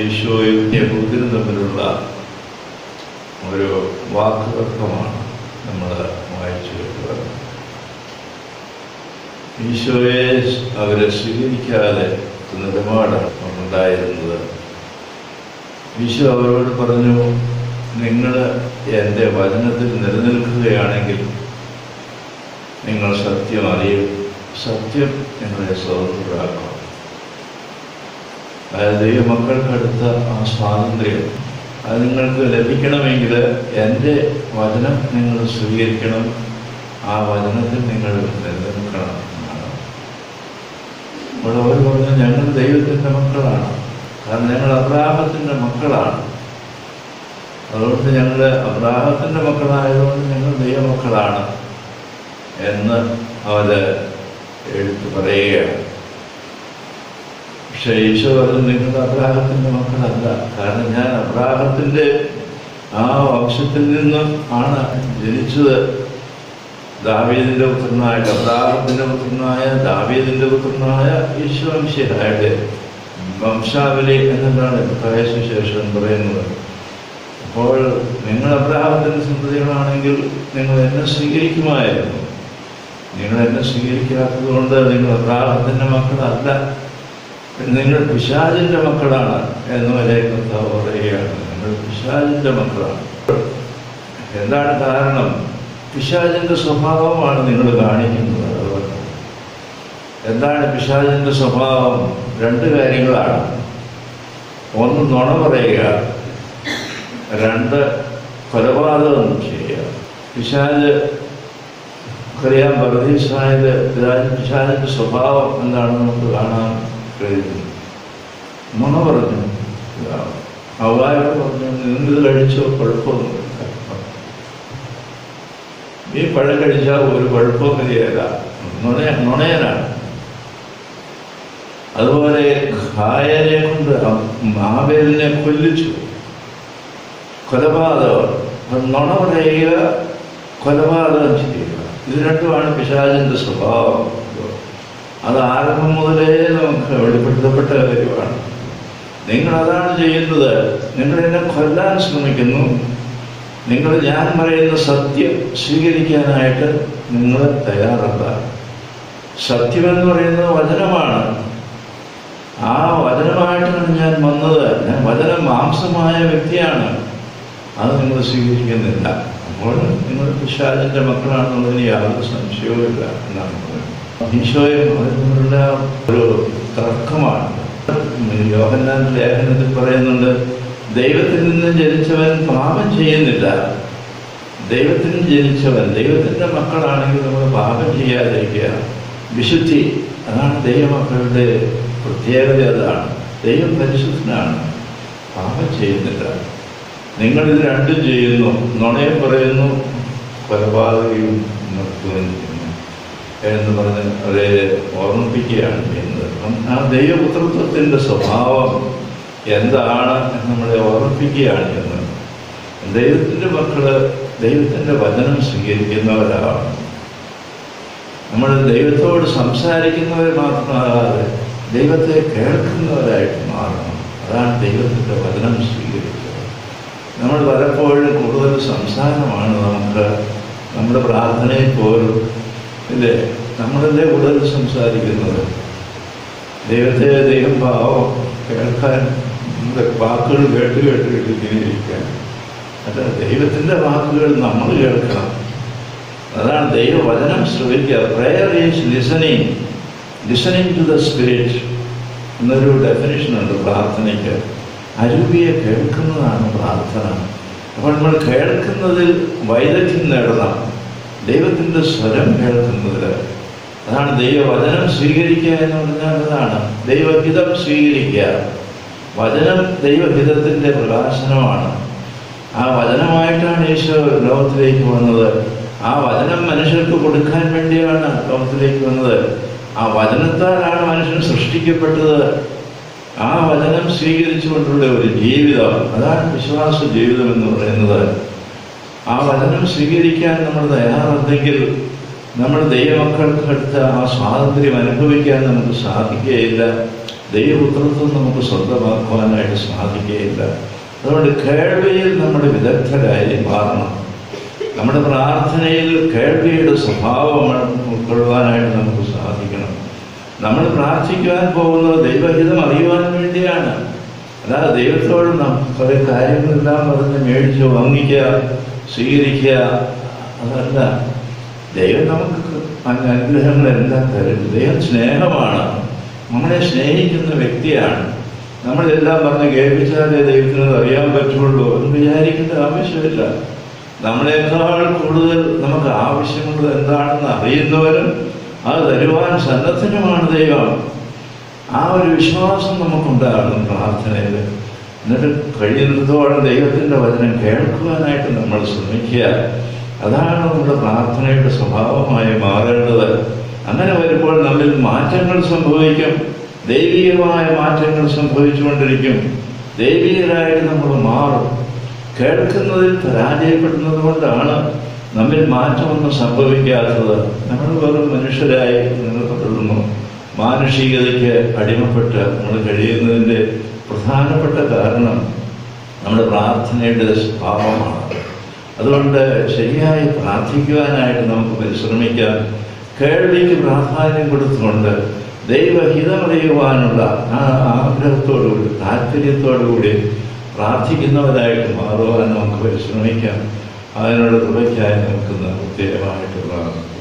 ഈശോയും യഹൂദിനും തമ്മിലുള്ള ഒരു വാക്കുതർക്കമാണ് നമ്മൾ വായിച്ചു കേട്ടത് ഈശോയെ അവരെ സ്വീകരിക്കാതെ നിലപാടാണ് ഉണ്ടായിരുന്നത് ഈശോ അവരോട് പറഞ്ഞു നിങ്ങൾ എൻ്റെ വചനത്തിൽ നിലനിൽക്കുകയാണെങ്കിൽ നിങ്ങൾ സത്യം അറിയും സത്യം നിങ്ങളെ സ്വതന്ത്രരാക്കണം അതായത് ദൈവമക്കൾക്കടുത്ത ആ സ്വാതന്ത്ര്യം അത് നിങ്ങൾക്ക് ലഭിക്കണമെങ്കിൽ എൻ്റെ വചനം നിങ്ങൾ സ്വീകരിക്കണം ആ വചനത്തിൽ നിങ്ങൾ നിലനിൽക്കണം എന്നാണ് ഇവിടെ അവർ പറഞ്ഞു ഞങ്ങൾ ദൈവത്തിൻ്റെ മക്കളാണ് കാരണം ഞങ്ങൾ അബ്രാഹത്തിൻ്റെ മക്കളാണ് അതുകൊണ്ട് ഞങ്ങൾ അബ്രാഹത്തിൻ്റെ മക്കളായതുകൊണ്ട് ഞങ്ങൾ ദൈവമക്കളാണ് എന്ന് അവർ എടുത്തു പറയുകയാണ് പക്ഷേ ഈശോ പറഞ്ഞു നിങ്ങൾ അബ്രാഹത്തിൻ്റെ മക്കളല്ല കാരണം ഞാൻ അബ്രാഹത്തിൻ്റെ ആ വംശത്തിൽ നിന്നും ആണ് ജനിച്ചത് ദാവീദിന്റെ പുത്രനായ അബ്രാഹത്തിന്റെ പുത്രനായ ദാവീദിന്റെ പുത്രനായ ഈശ്വംശയുടെ വംശാവലി എന്നിട്ടാണ് പ്രകാശ ശേഷം പറയുന്നത് അപ്പോൾ നിങ്ങൾ അബ്രാഹത്തിന്റെ സന്തതികളാണെങ്കിൽ നിങ്ങൾ എന്നെ സ്വീകരിക്കുമായിരുന്നു നിങ്ങൾ എന്നെ സ്വീകരിക്കാത്തത് കൊണ്ട് നിങ്ങൾ അബ്രാഹത്തിന്റെ മക്കളല്ല നിങ്ങൾ പിശാചിന്റെ മക്കളാണ് എന്ന് വരെ കർത്താവ് പറയുകയാണ് നിങ്ങൾ പിശാചിന്റെ മക്കളാണ് എന്താണ് കാരണം പിശാചിന്റെ സ്വഭാവമാണ് നിങ്ങൾ കാണിക്കുന്നത് അതുകൊണ്ട് എന്താണ് പിശാചിന്റെ സ്വഭാവം രണ്ട് കാര്യങ്ങളാണ് ഒന്ന് നുണ പറയുക രണ്ട് കൊലപാതകം ചെയ്യുക പിശാജ് അറിയാൻ പ്രതീക്ഷമായത് പിശാചിന്റെ സ്വഭാവം എന്താണെന്ന് നമുക്ക് കാണാൻ കഴിയുന്നു നുണ പറഞ്ഞു അവകാരോട് പറഞ്ഞു നിങ്ങളിത് കഴിച്ചോ കുഴപ്പമൊന്നുമില്ല ഈ പഴം കഴിച്ചാൽ ഒരു കുഴപ്പവും വരികയില്ല നുണ നുണയനാണ് അതുപോലെ ഖായനെ കൊണ്ട് മാവേലിനെ കൊല്ലിച്ചു കൊലപാതകം നുണ പറയുക കൊലപാതകം ചെയ്യുക ഇത് രണ്ടുമാണ് പിശാചിന്റെ സ്വഭാവം അത് ആരംഭം മുതലേ നമുക്ക് വെളിപ്പെടുത്തപ്പെട്ട കാര്യമാണ് നിങ്ങൾ അതാണ് ചെയ്യുന്നത് നിങ്ങൾ എന്നെ കൊല്ലാൻ ശ്രമിക്കുന്നു നിങ്ങൾ ഞാൻ പറയുന്ന സത്യം സ്വീകരിക്കാനായിട്ട് നിങ്ങൾ തയ്യാറല്ല സത്യമെന്ന് പറയുന്നത് വചനമാണ് ആ വചനമായിട്ടാണ് ഞാൻ വന്നത് ഞാൻ വചനം മാംസമായ വ്യക്തിയാണ് അത് നിങ്ങൾ സ്വീകരിക്കുന്നില്ല അപ്പോൾ നിങ്ങൾ പിശാചിന്റെ മക്കളാണെന്നുള്ളതിന് യാതൊരു സംശയവുമില്ല എന്നാണ് പറയുന്നത് ഈശോയും അതിനുള്ള ഒരു തർക്കമാണ് യോഹന്നാൻ ലേഖനത്തിൽ പറയുന്നുണ്ട് ദൈവത്തിൽ നിന്ന് ജനിച്ചവൻ പാപം ചെയ്യുന്നില്ല ദൈവത്തിൽ ജനിച്ചവൻ ദൈവത്തിൻ്റെ മക്കളാണെങ്കിൽ നമ്മൾ പാപം ചെയ്യാതിരിക്കുക വിശുദ്ധി അതാണ് ദൈവമക്കളുടെ പ്രത്യേകത അതാണ് ദൈവം പരിശുദ്ധനാണ് പാപം ചെയ്യുന്നില്ല നിങ്ങളിത് രണ്ടും ചെയ്യുന്നു നുണയും പറയുന്നു കൊലപാതകയും നിർത്തുകയും ചെയ്യുന്നു എന്ന് പറഞ്ഞ് അവരെ ഓർമ്മിപ്പിക്കുകയാണ് ചെയ്യുന്നത് ആ ദൈവപുത്രത്വത്തിൻ്റെ സ്വഭാവം എന്താണ് എന്ന് നമ്മളെ ഓർമ്മിപ്പിക്കുകയാണ് ചെയ്യുന്നത് ദൈവത്തിൻ്റെ മക്കള് ദൈവത്തിൻ്റെ വചനം സ്വീകരിക്കുന്നവരാണ് നമ്മൾ ദൈവത്തോട് സംസാരിക്കുന്നവർ മാത്രമാകാതെ ദൈവത്തെ കേൾക്കുന്നവരായിട്ട് മാറണം അതാണ് ദൈവത്തിൻ്റെ വചനം സ്വീകരിക്കുക നമ്മൾ പലപ്പോഴും കൂടുതൽ സംസാരമാണ് നമുക്ക് നമ്മുടെ പ്രാർത്ഥനയിൽ പോലും ഇല്ലേ നമ്മളല്ലേ കൂടുതൽ സംസാരിക്കുന്നത് ദൈവത്തെ ദൈവം ഭാവം കേൾക്കാൻ നമ്മുടെ വാക്കുകൾ കേട്ട് കേട്ട് കേട്ട് ഇങ്ങനെ ഇരിക്കാൻ അല്ല ദൈവത്തിൻ്റെ വാക്കുകൾ നമ്മൾ കേൾക്കണം അതാണ് ദൈവവചനം ശ്രമിക്കുക prayer is listening listening to the spirit എന്നൊരു ഡെഫിനേഷൻ ഉണ്ട് പ്രാർത്ഥനയ്ക്ക് അരുവിയെ കേൾക്കുന്നതാണ് പ്രാർത്ഥന അപ്പോൾ നമ്മൾ കേൾക്കുന്നതിൽ വൈദഗ്ധ്യം നേടണം ദൈവത്തിൻ്റെ സ്വരം കേൾക്കുന്നതിൽ അതാണ് ദൈവവചനം സ്വീകരിക്കുക എന്ന് പറഞ്ഞാൽ അതാണ് ദൈവഹിതം സ്വീകരിക്കുക വചനം ദൈവഹിതത്തിൻ്റെ പ്രകാശനമാണ് ആ വചനമായിട്ടാണ് ഈശോ ലോകത്തിലേക്ക് വന്നത് ആ വചനം മനുഷ്യർക്ക് കൊടുക്കാൻ വേണ്ടിയാണ് ലോകത്തിലേക്ക് വന്നത് ആ വചനത്താലാണ് മനുഷ്യൻ സൃഷ്ടിക്കപ്പെട്ടത് ആ വചനം സ്വീകരിച്ചുകൊണ്ടുള്ള ഒരു ജീവിതം അതാണ് വിശ്വാസ ജീവിതം എന്ന് പറയുന്നത് ആ വചനം സ്വീകരിക്കാൻ നമ്മൾ തയ്യാറുണ്ടെങ്കിൽ നമ്മൾ ദൈവമക്കൾക്ക് അടുത്ത ആ സ്വാതന്ത്ര്യം അനുഭവിക്കാൻ നമുക്ക് സാധിക്കുകയില്ല ദൈവപുത്രത്വം നമുക്ക് സ്വന്തമാക്കുവാനായിട്ട് സാധിക്കുകയില്ല അതുകൊണ്ട് കേൾവിയിൽ നമ്മുടെ വിദഗ്ധരായി മാറണം നമ്മുടെ പ്രാർത്ഥനയിൽ കേൾവിയുടെ സ്വഭാവം ഉൾക്കൊള്ളുവാനായിട്ട് നമുക്ക് സാധിക്കണം നമ്മൾ പ്രാർത്ഥിക്കുവാൻ പോകുന്നത് ദൈവഹിതം അറിയുവാൻ വേണ്ടിയാണ് അല്ലാതെ ദൈവത്തോട് നാം കുറേ കാര്യങ്ങളെല്ലാം പറഞ്ഞ് മേടിച്ച് വാങ്ങിക്കുക സ്വീകരിക്കുക അതല്ല ദൈവം നമുക്ക് അങ്ങ് അനുഗ്രഹങ്ങളെല്ലാം തരും ദൈവം സ്നേഹമാണ് നമ്മളെ സ്നേഹിക്കുന്ന വ്യക്തിയാണ് നമ്മളെല്ലാം പറഞ്ഞ് കേൾപ്പിച്ചാലേ ദൈവത്തിന് അത് അറിയാൻ പറ്റുള്ളൂ എന്ന് വിചാരിക്കേണ്ട ആവശ്യമില്ല നമ്മളെക്കാൾ കൂടുതൽ നമുക്ക് ആവശ്യമുള്ളത് എന്താണെന്ന് അറിയുന്നവരും അത് തരുവാൻ സന്നദ്ധനുമാണ് ദൈവം ആ ഒരു വിശ്വാസം നമുക്കുണ്ടാകണം പ്രാർത്ഥനയിൽ എന്നിട്ട് കഴിയുന്നിടത്തോളം ദൈവത്തിൻ്റെ വചനം കേൾക്കുവാനായിട്ട് നമ്മൾ ശ്രമിക്കുക അതാണ് നമ്മുടെ പ്രാർത്ഥനയുടെ സ്വഭാവമായി മാറേണ്ടത് അങ്ങനെ വരുമ്പോൾ നമ്മിൽ മാറ്റങ്ങൾ സംഭവിക്കും ദൈവികമായ മാറ്റങ്ങൾ സംഭവിച്ചുകൊണ്ടിരിക്കും ദൈവികരായിട്ട് നമ്മൾ മാറും കേൾക്കുന്നതിൽ പരാജയപ്പെടുന്നത് കൊണ്ടാണ് നമ്മിൽ മാറ്റമൊന്നും സംഭവിക്കാത്തത് നമ്മൾ വെറും മനുഷ്യരായി നിലനിൽക്കുന്നു മാനുഷികതയ്ക്ക് അടിമപ്പെട്ട് നമ്മൾ കഴിയുന്നതിൻ്റെ പ്രധാനപ്പെട്ട കാരണം നമ്മുടെ പ്രാർത്ഥനയുടെ സ്വഭാവമാണ് അതുകൊണ്ട് ശരിയായി പ്രാർത്ഥിക്കുവാനായിട്ട് നമുക്ക് പരിശ്രമിക്കാം കേൾവിക്ക് പ്രാധാന്യം കൊടുത്തുകൊണ്ട് ദൈവഹിതമറിയുവാനുള്ള ആ ആഗ്രഹത്തോടുകൂടി താല്പര്യത്തോടുകൂടി പ്രാർത്ഥിക്കുന്നവരായിട്ട് മാറുവാൻ നമുക്ക് പരിശ്രമിക്കാം അതിനുള്ള കൃപയ്ക്കായി നമുക്ക് പ്രത്യേകമായിട്ട് പ്രാർത്ഥിക്കാം